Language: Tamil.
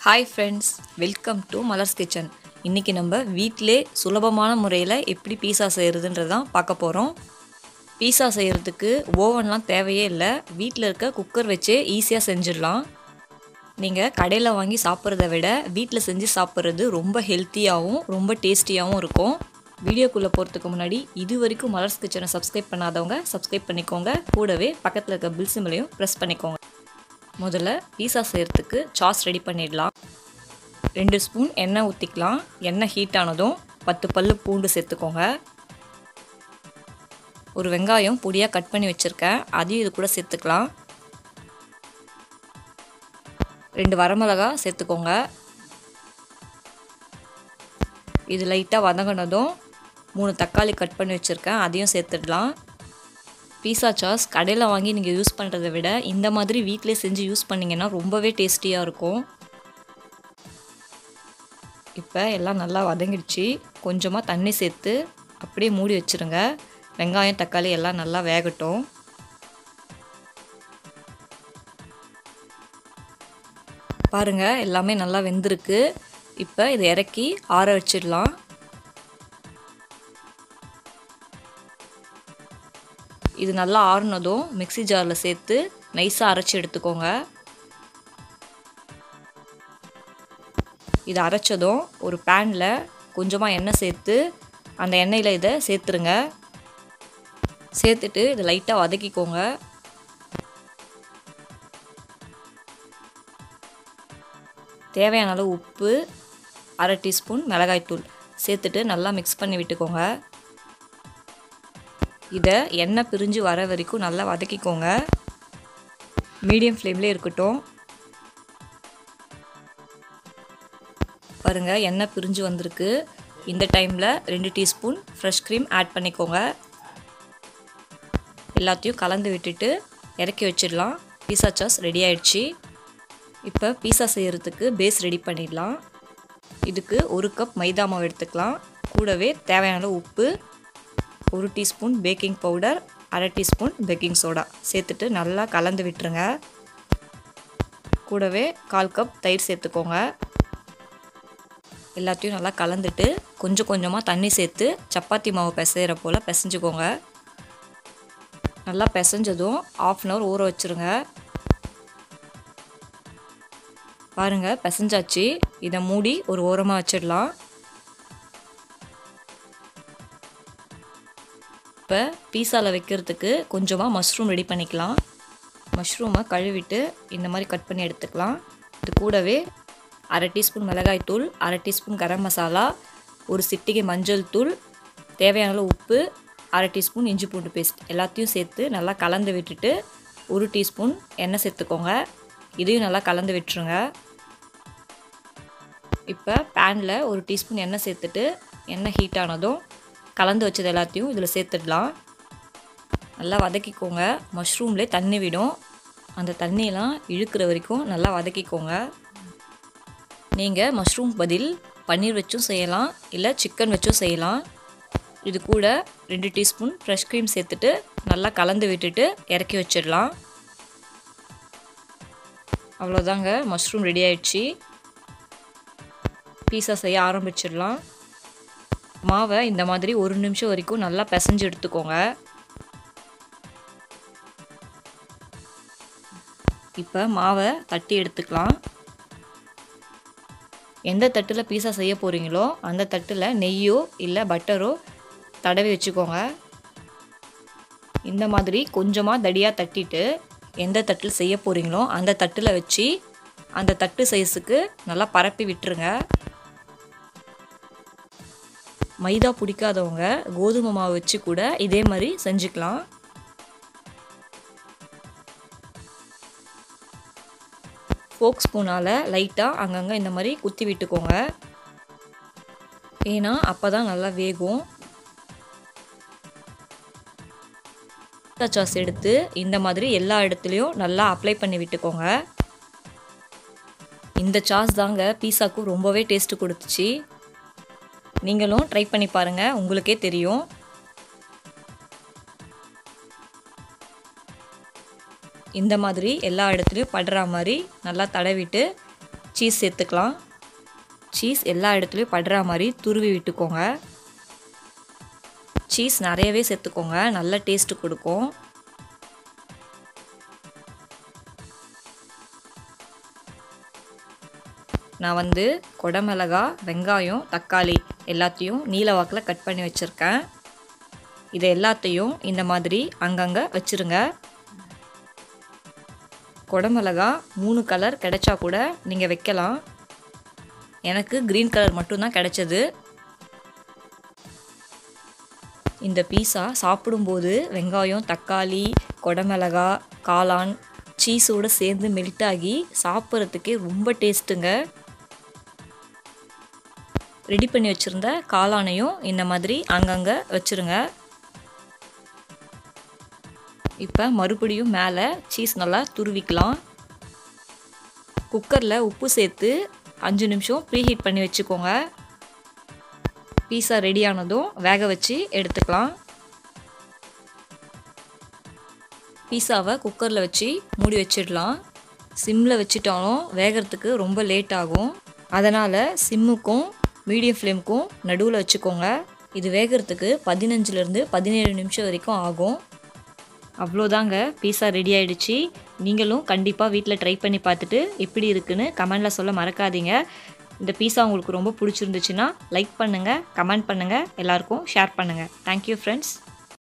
hi friends welcome to Malar's kitchen இன்றைக்கி நம்ம வீட்டிலே சுலபமான முறையில் எப்படி பீஸா செய்கிறதுன்றது தான் பார்க்க போகிறோம் பீஸா செய்கிறதுக்கு ஓவன்லாம் தேவையே இல்லை வீட்டில் இருக்க குக்கர் வச்சே ஈஸியாக செஞ்சிடலாம் நீங்கள் கடையில் வாங்கி சாப்பிட்றத விட வீட்டில் செஞ்சு சாப்பிட்றது ரொம்ப ஹெல்த்தியாகவும் ரொம்ப டேஸ்டியாகவும் இருக்கும் வீடியோக்குள்ளே போகிறதுக்கு முன்னாடி இது வரைக்கும் மலர்ஸ் கிச்சனை சப்ஸ்கிரைப் பண்ணாதவங்க சப்ஸ்கிரைப் பண்ணிக்கோங்க கூடவே பக்கத்தில் இருக்க பில் சிம்லையும் ப்ரெஸ் பண்ணிக்கோங்க முதல்ல பீஸா செய்கிறதுக்கு சாஸ் ரெடி பண்ணிடலாம் ரெண்டு ஸ்பூன் எண்ணெய் ஊற்றிக்கலாம் எண்ணெய் ஹீட் ஆனதும் பத்து பல்லு பூண்டு சேர்த்துக்கோங்க ஒரு வெங்காயம் பொடியாக கட் பண்ணி வச்சுருக்கேன் அதையும் இது கூட சேர்த்துக்கலாம் ரெண்டு வரமிளகா சேர்த்துக்கோங்க இது லைட்டாக வதங்கினதும் மூணு தக்காளி கட் பண்ணி வச்சுருக்கேன் அதையும் சேர்த்துடலாம் பீஸா சாஸ் கடையில் வாங்கி நீங்கள் யூஸ் பண்ணுறதை விட இந்த மாதிரி வீட்டிலே செஞ்சு யூஸ் பண்ணிங்கன்னா ரொம்பவே டேஸ்டியாக இருக்கும் இப்போ எல்லாம் நல்லா வதங்கிடுச்சு கொஞ்சமாக தண்ணி சேர்த்து அப்படியே மூடி வச்சுருங்க வெங்காயம் தக்காளி எல்லாம் நல்லா வேகட்டும் பாருங்கள் எல்லாமே நல்லா வெந்திருக்கு இப்போ இதை இறக்கி ஆற வச்சிடலாம் இது நல்லா ஆறுனதும் மிக்சி ஜாரில் சேர்த்து நைஸாக அரைச்சி எடுத்துக்கோங்க இதை அரைச்சதும் ஒரு பேனில் கொஞ்சமாக எண்ணெய் சேர்த்து அந்த எண்ணெயில் இதை சேர்த்துருங்க சேர்த்துட்டு இதை லைட்டாக வதக்கிக்கோங்க தேவையான அளவு உப்பு அரை டீஸ்பூன் மிளகாய்த்தூள் சேர்த்துட்டு நல்லா மிக்ஸ் பண்ணி விட்டுக்கோங்க இதை எண்ணெய் பிரிஞ்சு வர வரைக்கும் நல்லா வதக்கிக்கோங்க மீடியம் ஃப்ளேம்லேயே இருக்கட்டும் பாருங்கள் எண்ணெய் பிரிஞ்சு வந்திருக்கு இந்த டைமில் ரெண்டு டீஸ்பூன் ஃப்ரெஷ் க்ரீம் ஆட் பண்ணிக்கோங்க எல்லாத்தையும் கலந்து விட்டுட்டு இறக்கி வச்சிடலாம் பீஸா சாஸ் ரெடி ஆயிடுச்சு இப்போ பீஸா செய்கிறதுக்கு பேஸ் ரெடி பண்ணிடலாம் இதுக்கு ஒரு கப் மைதா மாவு எடுத்துக்கலாம் கூடவே தேவையான உப்பு ஒரு டீஸ்பூன் பேக்கிங் பவுடர் அரை டீஸ்பூன் பேக்கிங் சோடா சேர்த்துட்டு நல்லா கலந்து விட்டுருங்க கூடவே கால் கப் தயிர் சேர்த்துக்கோங்க எல்லாத்தையும் நல்லா கலந்துட்டு கொஞ்சம் கொஞ்சமாக தண்ணி சேர்த்து சப்பாத்தி மாவு பிசைகிற போல் பிசைஞ்சுக்கோங்க நல்லா பிசைஞ்சதும் ஆஃப் அன் ஹவர் ஊற வச்சுருங்க பாருங்கள் பிசைஞ்சாச்சு இதை மூடி ஒரு ஓரமாக வச்சிடலாம் இப்போ பீஸாவில் வைக்கிறதுக்கு கொஞ்சமாக மஷ்ரூம் ரெடி பண்ணிக்கலாம் மஷ்ரூமை கழுவிட்டு இந்த மாதிரி கட் பண்ணி எடுத்துக்கலாம் இது கூடவே அரை டீஸ்பூன் மிளகாய் தூள் அரை டீஸ்பூன் கரம் மசாலா ஒரு சிட்டிகை மஞ்சள் தூள் தேவையான உப்பு அரை டீஸ்பூன் இஞ்சி பூண்டு பேஸ்ட் எல்லாத்தையும் சேர்த்து நல்லா கலந்து விட்டுட்டு ஒரு டீஸ்பூன் எண்ணெய் சேர்த்துக்கோங்க இதையும் நல்லா கலந்து விட்டுருங்க இப்போ பேனில் ஒரு டீஸ்பூன் எண்ணெய் சேர்த்துட்டு எண்ணெய் ஹீட் ஆனதும் கலந்து வச்சது எல்லாத்தையும் இதில் சேர்த்துடலாம் நல்லா வதக்கிக்கோங்க மஷ்ரூம்லேயே தண்ணி விடும் அந்த தண்ணியெல்லாம் இழுக்கிற வரைக்கும் நல்லா வதக்கிக்கோங்க நீங்கள் மஷ்ரூம் பதில் பன்னீர் வச்சும் செய்யலாம் இல்லை சிக்கன் வச்சும் செய்யலாம் இது கூட ரெண்டு டீஸ்பூன் ஃப்ரெஷ் க்ரீம் சேர்த்துட்டு நல்லா கலந்து விட்டுட்டு இறக்கி வச்சிடலாம் அவ்வளோதாங்க மஷ்ரூம் ரெடி ஆயிடுச்சு பீஸா செய்ய ஆரம்பிச்சிடலாம் மாவை இந்த மாதிரி ஒரு நிமிஷம் வரைக்கும் நல்லா பிசைஞ்சு எடுத்துக்கோங்க இப்போ மாவை தட்டி எடுத்துக்கலாம் எந்த தட்டில் பீஸா செய்ய போகிறீங்களோ அந்த தட்டில் நெய்யோ இல்லை பட்டரோ தடவி வச்சுக்கோங்க இந்த மாதிரி கொஞ்சமாக தடியாக தட்டிட்டு எந்த தட்டில் செய்ய போகிறீங்களோ அந்த தட்டில் வச்சு அந்த தட்டு சைஸுக்கு நல்லா பரப்பி விட்டுருங்க மைதா பிடிக்காதவங்க கோதுமை மாவு வச்சு கூட இதே மாதிரி செஞ்சுக்கலாம் ஃபோக் ஸ்பூனால் லைட்டாக அங்கங்கே இந்த மாதிரி குத்தி விட்டுக்கோங்க ஏன்னா அப்போ தான் நல்லா வேகும் சாஸ் எடுத்து இந்த மாதிரி எல்லா இடத்துலையும் நல்லா அப்ளை பண்ணி விட்டுக்கோங்க இந்த சாஸ் தாங்க பீஸாக்கும் ரொம்பவே டேஸ்ட்டு கொடுத்துச்சு நீங்களும் ட்ரை பண்ணி பாருங்கள் உங்களுக்கே தெரியும் இந்த மாதிரி எல்லா இடத்துலையும் படுற மாதிரி நல்லா தடவிட்டு சீஸ் சேர்த்துக்கலாம் சீஸ் எல்லா இடத்துலையும் படுற மாதிரி துருவி விட்டுக்கோங்க சீஸ் நிறையவே சேர்த்துக்கோங்க நல்ல டேஸ்ட்டு கொடுக்கும் நான் வந்து கொடமிளகா வெங்காயம் தக்காளி எல்லாத்தையும் நீல வாக்கில் கட் பண்ணி வச்சுருக்கேன் இதை எல்லாத்தையும் இந்த மாதிரி அங்கங்கே வச்சுருங்க கொடமிளகா மூணு கலர் கிடைச்சா கூட நீங்கள் வைக்கலாம் எனக்கு க்ரீன் கலர் மட்டும்தான் கிடைச்சது இந்த பீஸா சாப்பிடும்போது வெங்காயம் தக்காளி கொடமிளகா காளான் சீஸோடு சேர்ந்து மெல்ட் ஆகி சாப்பிட்றதுக்கே ரொம்ப டேஸ்ட்டுங்க ரெடி பண்ணி வச்சுருந்த காளானையும் இந்த மாதிரி அங்கங்கே வச்சுருங்க இப்போ மறுபடியும் மேலே சீஸ் நல்லா துருவிக்கலாம் குக்கரில் உப்பு சேர்த்து அஞ்சு நிமிஷம் ப்ரீஹீட் பண்ணி வச்சுக்கோங்க பீஸா ரெடி ஆனதும் வேக வச்சு எடுத்துக்கலாம் பீஸாவை குக்கரில் வச்சு மூடி வச்சிடலாம் சிம்மில் வச்சிட்டாலும் வேகிறதுக்கு ரொம்ப லேட் ஆகும் அதனால் சிம்முக்கும் மீடியம் ஃப்ளேமுக்கும் நடுவில் வச்சுக்கோங்க இது வேகிறதுக்கு பதினஞ்சுலேருந்து பதினேழு நிமிஷம் வரைக்கும் ஆகும் அவ்வளோதாங்க பீஸா ரெடி ஆயிடுச்சு நீங்களும் கண்டிப்பாக வீட்டில் ட்ரை பண்ணி பார்த்துட்டு எப்படி இருக்குன்னு கமெண்டில் சொல்ல மறக்காதீங்க இந்த பீஸா உங்களுக்கு ரொம்ப பிடிச்சிருந்துச்சுன்னா லைக் பண்ணுங்கள் கமெண்ட் பண்ணுங்கள் எல்லாருக்கும் ஷேர் பண்ணுங்கள் தேங்க்யூ ஃப்ரெண்ட்ஸ்